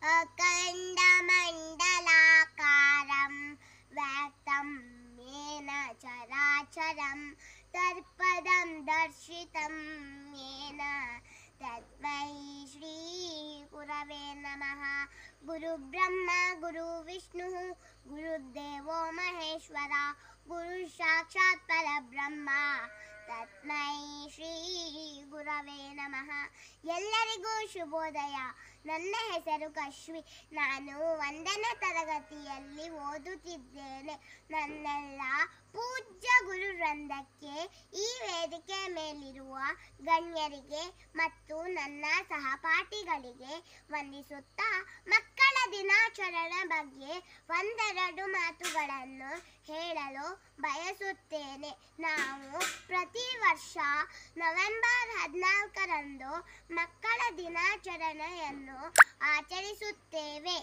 अखण्डमण्डलाकारं व्याप्तं येन चराचरं तत्पदं दर्शितं येन तस्मै श्रीगुरवे नमः गुरुब्रह्मा गुरुविष्णुः गुरुदेवो महेश्वर गुरु साक्षात् परब्ರಹ್ಮ ತಸ್ಮೈ ಶ್ರೀ ಗುರವೇ ನಮಃ ಎಲ್ಲರಿಗೂ ಶುಭೋದಯ ನನ್ನ ಹೆಸರು ಕಶ್ವಿ ನಾನು ಒಂದನೇ ತರಗತಿಯಲ್ಲಿ ಓದುತ್ತಿದ್ದೇನೆ ನನ್ನೆಲ್ಲ ಪೂಜ್ಯ ಗುರು ವೃಂದಕ್ಕೆ ಈ ವೇದಿಕೆ ಮೇಲಿರುವ ಗಣ್ಯರಿಗೆ ಮತ್ತು ನನ್ನ ಸಹಪಾಠಿಗಳಿಗೆ ವಂದಿಸುತ್ತಾ ಮಕ್ಕಳ ದಿನಾಚರಣೆ ಬಗ್ಗೆ ಒಂದೆರಡು ಮಾತುಗಳನ್ನು ಹೇಳಲು ಬಯಸುತ್ತೇನೆ ನಾವು ಪ್ರತಿ ವರ್ಷ ನವೆಂಬರ್ ಹದಿನಾಲ್ಕರಂದು ಮಕ್ಕಳ ದಿನಾಚರಣೆಯನ್ನು ಆಚರಿಸುತ್ತೇವೆ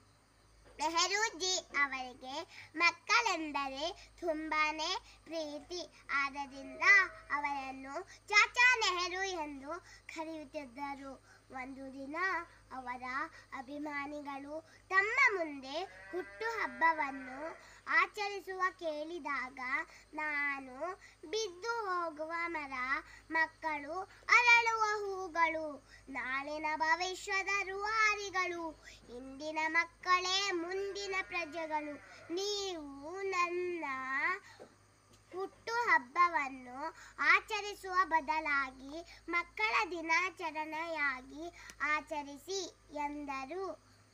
ನೆಹರೂಜಿ ಅವರಿಗೆ ಮಕ್ಕಳೆಂದರೆ ತುಂಬಾನೇ ಪ್ರೀತಿ ಆದ್ದರಿಂದ ಅವರನ್ನು ಚಾಚಾ ನೆಹರು ಎಂದು ಕರೆಯುತ್ತಿದ್ದರು ಒಂದು ದಿನ ಅವರ ಅಭಿಮಾನಿಗಳು ತಮ್ಮ ಮುಂದೆ ಹುಟ್ಟುಹಬ್ಬವನ್ನು ಆಚರಿಸುವ ಕೇಳಿದಾಗ ನಾನು ಬಿದ್ದು ಹೋಗುವ ಮರ ಮಕ್ಕಳು ಅರಳುವ ಹೂಗಳು ನಾಳಿನ ಭವಿಷ್ಯದ ರೂವಾರಿಗಳು ಇಂದಿನ ಮಕ್ಕಳೇ ಮುಂದಿನ ಪ್ರಜೆಗಳು ನೀವು ನನ್ನ ಹುಟ್ಟು ಹಬ್ಬವನ್ನು ಆಚರಿಸುವ ಬದಲಾಗಿ ಮಕ್ಕಳ ದಿನಾಚರಣೆಯಾಗಿ ಆಚರಿಸಿ ಎಂದರು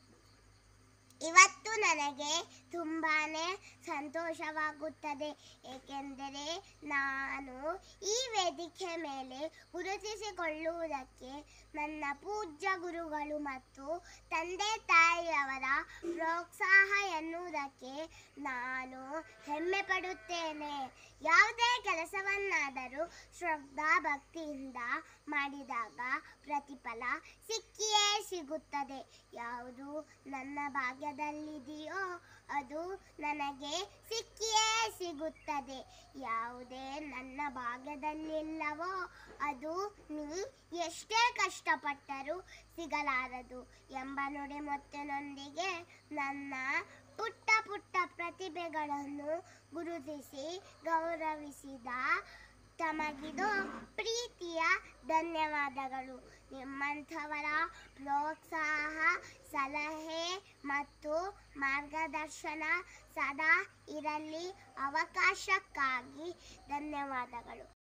ಇವತ್ತು ನನಗೆ ತುಂಬಾನೇ ಸಂತೋಷವಾಗುತ್ತದೆ ಏಕೆಂದರೆ ನಾನು ಈ ವೇದಿಕೆ ಮೇಲೆ ಗುರುತಿಸಿಕೊಳ್ಳುವುದಕ್ಕೆ ನನ್ನ ಪೂಜ್ಯ ಗುರುಗಳು ಮತ್ತು ತಂದೆ ತಾಯಿಯವರ ಪ್ರೋತ್ಸಾಹ ಎನ್ನುವುದಕ್ಕೆ ನಾನು ಹೆಮ್ಮೆ ಪಡುತ್ತೇನೆ ಯಾವುದೇ ಕೆಲಸವನ್ನಾದರೂ ಶ್ರದ್ಧಾ ಭಕ್ತಿಯಿಂದ ಮಾಡಿದಾಗ ಪ್ರತಿಫಲ ಸಿಕ್ಕಿಯೇ ಸಿಗುತ್ತದೆ ಯಾವುದು ನನ್ನ ಭಾಗ್ಯದಲ್ಲಿದೆಯೋ ಅದು ನನಗೆ ಸಿಕ್ಕಿಯೇ ಸಿಗುತ್ತದೆ ಯಾವುದೇ ನನ್ನ ಭಾಗ್ಯದಲ್ಲಿಲ್ಲವೋ ಅದು ನೀ ಎಷ್ಟೇ ಕಷ್ಟಪಟ್ಟರೂ ಸಿಗಲಾರದು ಎಂಬ ನುಡಿಮುತ್ತಿನೊಂದಿಗೆ ನನ್ನ ಪುಟ್ಟ ಪುಟ್ಟ ಪ್ರತಿಭೆಗಳನ್ನು ಗುರುತಿಸಿ ಗೌರವಿಸಿದ ತಮಗಿದು ಪ್ರೀತಿಯ ಧನ್ಯವಾದಗಳು ನಿಮ್ಮಂಥವರ ಪ್ರೋತ್ಸಾಹ ಸಲಹೆ ಮತ್ತು ಮಾರ್ಗದರ್ಶನ ಸದಾ ಇರಲಿ ಅವಕಾಶಕ್ಕಾಗಿ ಧನ್ಯವಾದಗಳು